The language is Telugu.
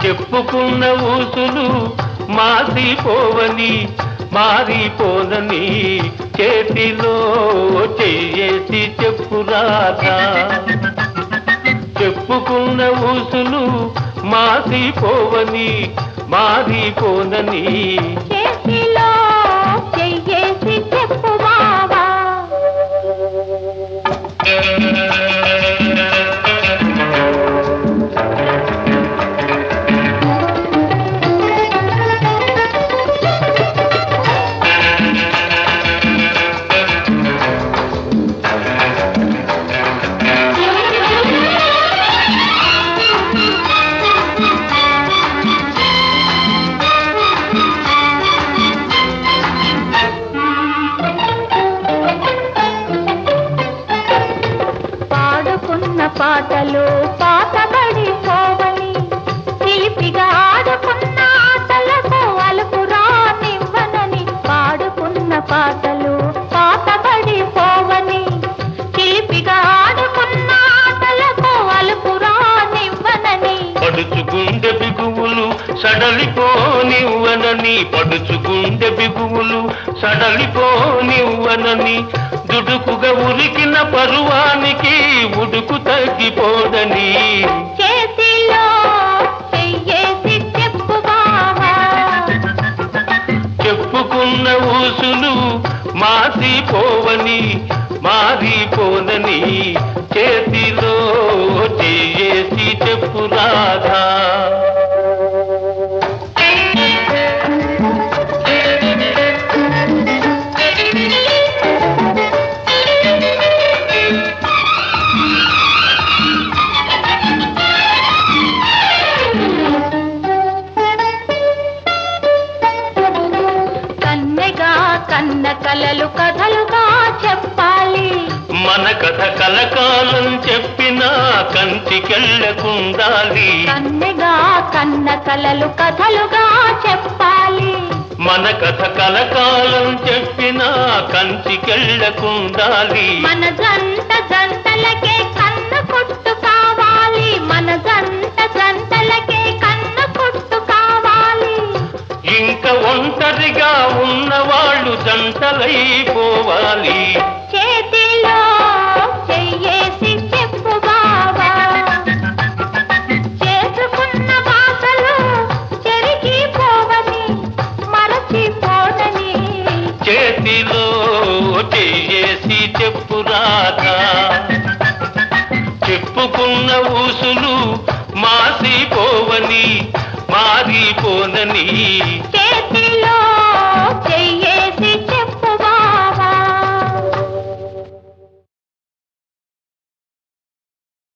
చెప్పుకున్న ఊసులు మాసిపోవని మారిపోనని చేతిలో చెయ్యేసి చెప్పురాధా చెప్పుకున్న ఊసులు మాసిపోవని మారిపోనని చేతిలో చెయ్యేసి చెప్పు బావా పాడుకున్న పాటలు పాతబడి పోవని చిలిపిగా ఆడుకున్న ఆటలకు అలుపు రానివ్వనని పాడుకున్న పాటలు పాతబడి పోవని చిలిపిగా ఆడుకున్న ఆటలకు అలుపు రానివ్వనని పడుచుగుండె బిగువులు సడలిపోనివ్వనని పడుచుగుండె బిగువులు సడలిపోనివ్వనని దుడుకుగా ఉరికిన పరువానికి ఉడుకు తగ్గిపోదని చేతిలో చెయ్యేసి చెప్పు బావా చెప్పుకున్న ఊసులు మాసిపోవని మారిపోనని చేతిలో చేసి చెప్పు రాధా కన్నెగా కన్న కలలు కథలుగా చెప్పాలి మన కథ కలకాలం చెప్పినా కంచికెళ్ళకుండాలి కన్నెగా కన్న కలలు కథలుగా చెప్పాలి మన కథ కలకాలం చెప్పినా కంచికెళ్ళకుండాలి మన జంట జంటలకే కన్న కొట్టు కావాలి మన జంట జంటలకే కన్న కొట్టు కావాలి ఇంక ఒంటరిగా ఉన్నవాళ్ళు జంటలైపోవాలి చేతిలో చెయ్యేసి చెప్పు బావా చేసుకున్న బాసలు చెరిగిపోవని మరచిపోనని చేతిలో చేసి చెప్పు రాధా చెప్పుకున్న ఊసులు మాసిపోవని మారిపోనని చే